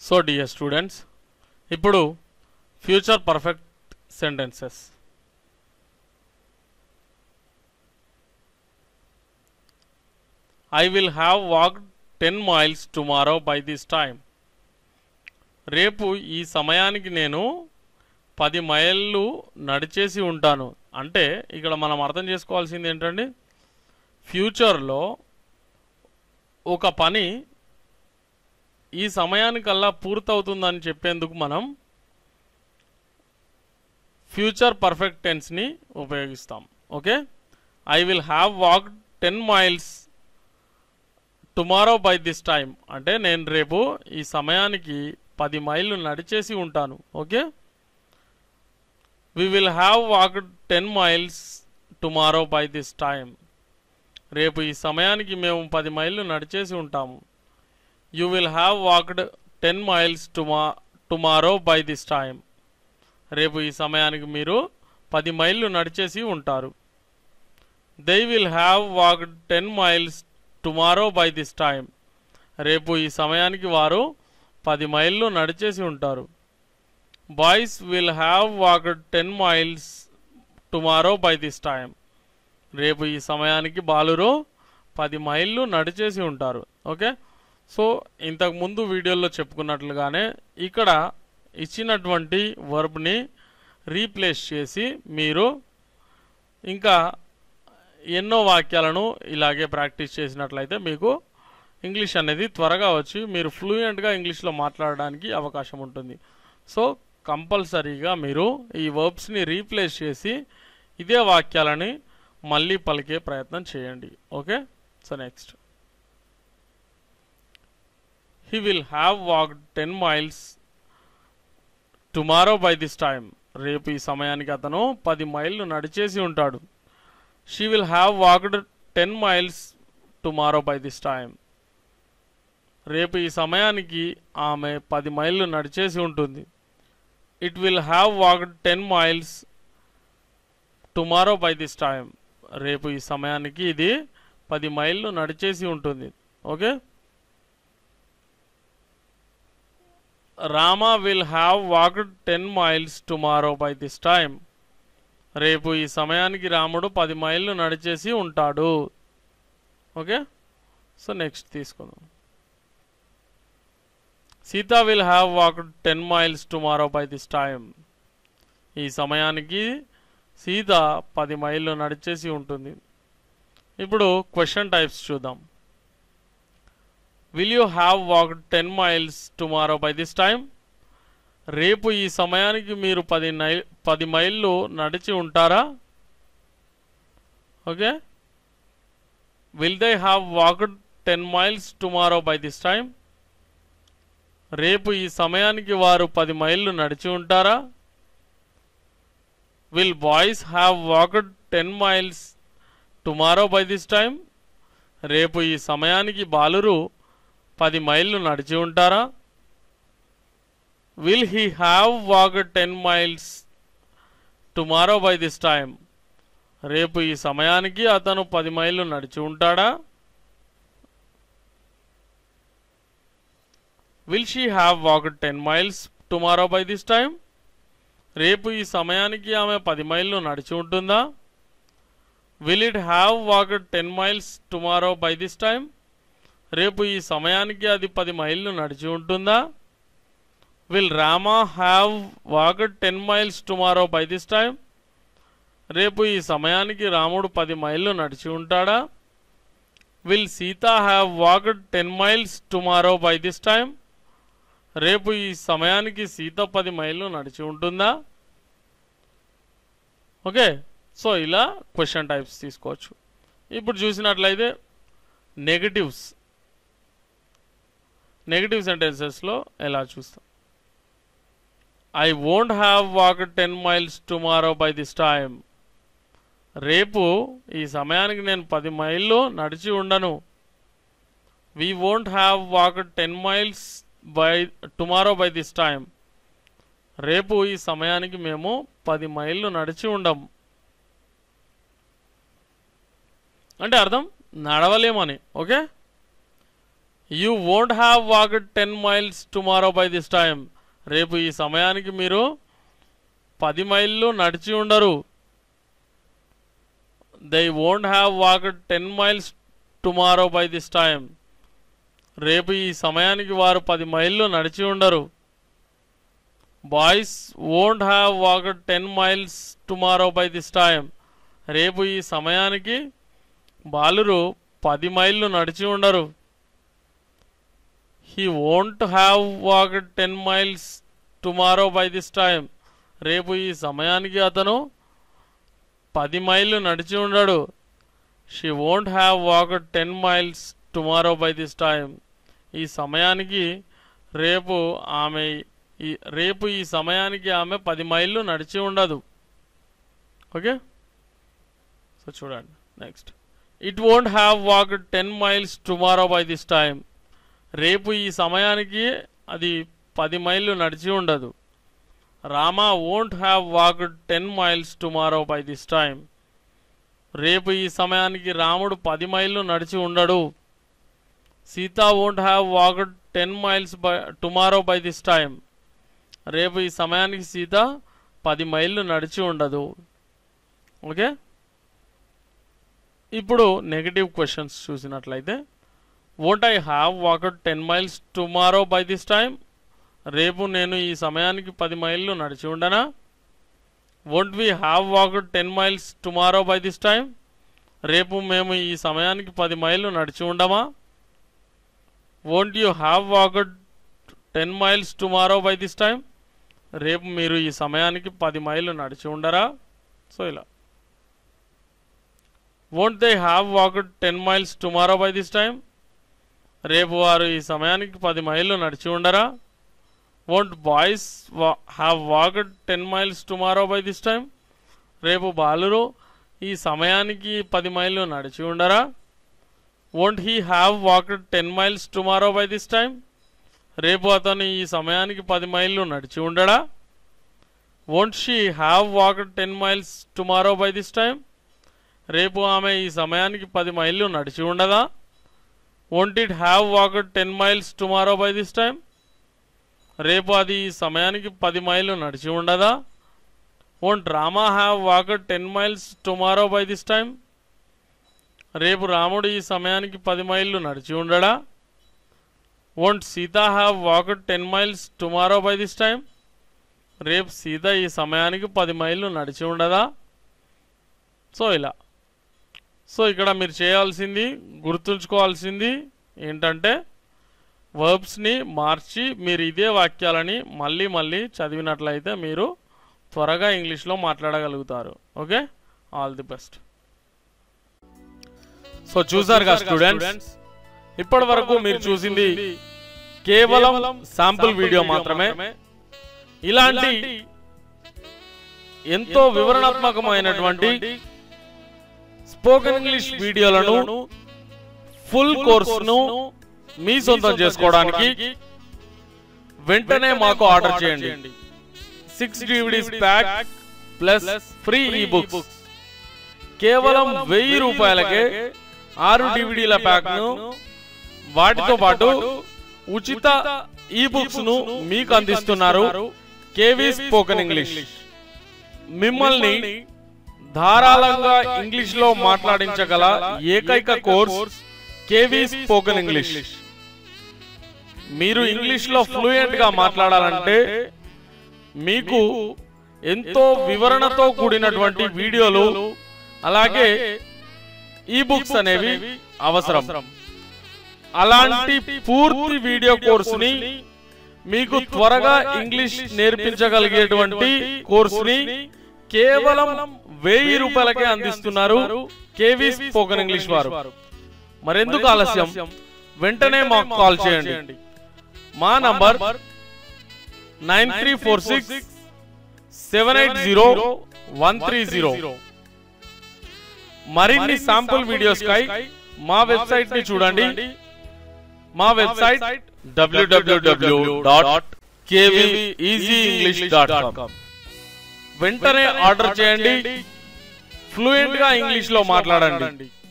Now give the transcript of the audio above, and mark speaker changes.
Speaker 1: so dear students ఇప్పుడు future perfect sentences I will have walk ten miles tomorrow by this time రేపు ఈ సమయానికి నేను పది మైళ్ళు నడిచేసి ఉంటాను అంటే ఇక్కడ మనం అర్థం చేసుకోవాల్సింది ఏంటండి ఫ్యూచర్లో ఒక పని ఈ సమయానికల్లా పూర్తవుతుందని చెప్పేందుకు మనం ఫ్యూచర్ పర్ఫెక్ట్ టెన్స్ని ఉపయోగిస్తాం okay I will have walk ten miles tomorrow by this time అంటే నేను రేపు ఈ సమయానికి పది మైళ్ళు నడిచేసి ఉంటాను okay we will have walk ten miles tomorrow by this time రేపు ఈ సమయానికి మేము పది మైళ్ళు నడిచేసి ఉంటాము you will have walked ten miles tomorrow tomorrow by this time రేపు ఈ సమయానికి మీరు పది మైళ్ళు నడిచేసి ఉంటారు they will have walked ten miles tomorrow by this time రేపు ఈ సమయానికి వారు పది మైళ్ళు నడిచేసి ఉంటారు boys will have walked ten miles tomorrow by this time రేపు ఈ సమయానికి బాలురు పది మైళ్ళు నడిచేసి ఉంటారు ఓకే సో ఇంతకు ముందు వీడియోలో చెప్పుకున్నట్లుగానే ఇక్కడ ఇచ్చినటువంటి వర్బ్ని రీప్లేస్ చేసి మీరు ఇంకా ఎన్నో వాక్యాలను ఇలాగే ప్రాక్టీస్ చేసినట్లయితే మీకు ఇంగ్లీష్ అనేది త్వరగా వచ్చి మీరు ఫ్లూయెంట్గా ఇంగ్లీష్లో మాట్లాడడానికి అవకాశం ఉంటుంది సో కంపల్సరీగా మీరు ఈ వర్బ్స్ని రీప్లేస్ చేసి ఇదే వాక్యాలని మళ్ళీ పలికే ప్రయత్నం చేయండి okay so next he will have walk ten miles tomorrow by this time రేపు ఈ సమయానికి అతను పది మైళ్ళు నడిచేసి ఉంటాడు she will have walked ten miles tomorrow by this time రేపు ఈ సమయానికి ఆమె పది మైళ్ళు నడిచేసి ఉంటుంది it will have walked ten miles tomorrow by this time రేపు ఈ సమయానికి ఇది పది మైళ్ళు నడిచేసి ఉంటుంది okay Rama will have walked ten miles tomorrow by this time రేపు ఈ సమయానికి రాముడు పది మైళ్ళు నడిచేసి ఉంటాడు ఓకే సో నెక్స్ట్ తీసుకుందాం Sita will have walked ten miles tomorrow by this time ఈ సమయానికి సీత పది మైళ్ళు నడిచేసి ఉంటుంది ఇప్పుడు క్వశ్చన్ టైప్స్ చూద్దాం will you have walk ten miles tomorrow by this time రేపు ఈ సమయానికి మీరు పది నై పది మైళ్ళు నడిచి ఉంటారా okay will they have walked ten miles tomorrow by this time రేపు ఈ సమయానికి వారు పది మైళ్ళు నడిచి ఉంటారా will boys have walked ten miles tomorrow by this time రేపు ఈ సమయానికి బాలురు పది మైళ్ళు నడిచి ఉంటారా will he have walk ten miles tomorrow by this time రేపు ఈ సమయానికి అతను పది మైళ్ళు నడిచి ఉంటాడా will she have walk ten miles tomorrow by this time రేపు ఈ సమయానికి ఆమె పది మైళ్ళు నడిచి ఉంటుందా will it have walk ten miles tomorrow by this time రేపు ఈ సమయానికి అది పది మైళ్ళు నడిచి ఉంటుందా will Rama have walk ten miles tomorrow by this time రేపు ఈ సమయానికి రాముడు పది మైళ్ళు నడిచి ఉంటాడా will Sita have walk ten miles tomorrow by this time రేపు ఈ సమయానికి సీత పది మైళ్ళు నడిచి ఉంటుందా ఓకే సో ఇలా క్వశ్చన్ టైప్స్ తీసుకోవచ్చు ఇప్పుడు చూసినట్లయితే నెగటివ్స్ నెగటివ్ సెంటెన్సెస్లో ఎలా చూస్తాం I won't have walk ten miles tomorrow by this time రేపు ఈ సమయానికి నేను పది మైళ్ళు నడిచి ఉండను we won't have walk ten miles by tomorrow by this time రేపు ఈ సమయానికి మేము పది మైళ్ళు నడిచి ఉండము అంటే అర్థం నడవలేమని okay you won't have walked ten miles tomorrow by this time రేపు ఈ సమయానికి మీరు పది మైళ్ళు నడిచి ఉండరు they won't have walked ten miles tomorrow by this time రేపు ఈ సమయానికి వారు పది మైళ్ళు నడిచి ఉండరు boys won't have walked ten miles tomorrow by this time రేపు ఈ సమయానికి బాలురు పది మైళ్ళు నడిచి ఉండరు he won't have walked ten miles tomorrow by this time రేపు ఈ సమయానికి అతను పది మైళ్ళు నడిచి ఉండడు she won't have walked ten miles tomorrow by this time ఈ సమయానికి రేపు ఆమె ఈ రేపు ఈ సమయానికి ఆమె పది మైళ్ళు నడిచి ఉండదు ఓకే సో చూడండి next it won't have walked ten miles tomorrow by this time రేపు ఈ సమయానికి అది పది మైళ్ళు నడిచి ఉండదు Rama won't have walked ten miles tomorrow by this time రేపు ఈ సమయానికి రాముడు పది మైళ్ళు నడిచి ఉండడు Sita won't have walked ten miles by tomorrow by this time రేపు ఈ సమయానికి సీత పది మైళ్ళు నడిచి ఉండదు ఓకే ఇప్పుడు నెగటివ్ క్వశ్చన్స్ చూసినట్లయితే won't I have walked ten miles tomorrow by this time రేపు నేను ఈ సమయానికి పది మైళ్ళు నడిచి ఉండనా won't we have walked ten miles tomorrow by this time రేపు మేము ఈ సమయానికి పది మైళ్ళు నడిచి ఉండమా won't you have walked ten miles tomorrow by this time రేపు మీరు ఈ సమయానికి పది మైళ్ళు నడిచి ఉండరా సో ఇలా won't they have walked ten miles tomorrow by this time రేపు వారు ఈ సమయానికి పది మైళ్ళు నడిచి ఉండరా won't boys have walked ten miles tomorrow by this time రేపు బాలురు ఈ సమయానికి పది మైళ్ళు నడిచి ఉండరా won't he have walked ten miles tomorrow by this time రేపు అతను ఈ సమయానికి పది మైళ్ళు నడిచి ఉండడా won't she have walked ten miles tomorrow by this time రేపు ఆమె ఈ సమయానికి పది మైళ్ళు నడిచి ఉండదా won't it have walked ten miles tomorrow by this time రేపు అది ఈ సమయానికి పది మైళ్ళు నడిచి ఉండదా won't Rama have walked ten miles tomorrow by this time రేపు రాముడు ఈ సమయానికి పది మైళ్ళు నడిచి ఉండడా won't Sita have walked ten miles tomorrow by this time రేపు సీత ఈ సమయానికి పది మైళ్ళు నడిచి ఉండదా సో ఇలా సో ఇక్కడ మీరు చేయాల్సింది గుర్తుంచుకోవాల్సింది ఏంటంటే వర్బ్స్ని మార్చి మీరు ఇదే వాక్యాలని మళ్ళీ మళ్ళీ చదివినట్లయితే మీరు త్వరగా ఇంగ్లీష్లో మాట్లాడగలుగుతారు okay all the best so చూసారుగా స్టూడెంట్స్ ఇప్పటి వరకు మీరు చూసింది కేవలం శాంపుల్ వీడియో మాత్రమే ఇలాంటి ఎంతో వివరణాత్మకమైనటువంటి స్పోకెన్ ఇంగ్లీష్ వీడియోలను ఫుల్ కోర్సును మీ సొంతం చేసుకోవడానికి వెంటనే మాకు ఆర్డర్ చేయండి six DVDs pack plus free ఈ బుక్స్ కేవలం వెయ్యి రూపాయలకే ఆరు డివిడీల ప్యాక్ ను వాటితో పాటు ఉచిత ఈ బుక్స్ ను మీకు అందిస్తున్నారు కేవీ స్పోకెన్ ఇంగ్లీష్ మిమ్మల్ని ధారాళంగా ఇంగ్లీష్ లో మాట్లాడించగల ఏకైక కోర్స్ కేవీ స్పోకెన్ ఇంగ్లీష్ మీరు ఇంగ్లీష్ లో ఫ్లూయెంట్ గా మాట్లాడాలంటే మీకు ఎంతో వివరణతో కూడినటువంటి వీడియోలు అలాగే ఈ బుక్స్ అనేవి అవసరం అలాంటి పూర్తి వీడియో కోర్సుని మీకు త్వరగా ఇంగ్లీష్ నేర్పించగలిగేటువంటి కోర్సుని కేవలం వెయ్యి రూపాయలకే అందిస్తున్నారు కేవీ స్పోకెన్ ఇంగ్లీష్ వారు మరెందుకు ఆలస్యం వెంటనే మాకు కాల్ చేయండి మా number nine three four six seven eight zero one three zero మరిన్ని శాంపుల్ వీడియోస్ కై మా వెబ్సైట్ ని చూడండి మా website WWW dot dot com వెంటనే ఆర్డర్ చేయండి ఫ్లూయెంట్ గా ఇంగ్లీష్ లో మాట్లాడండి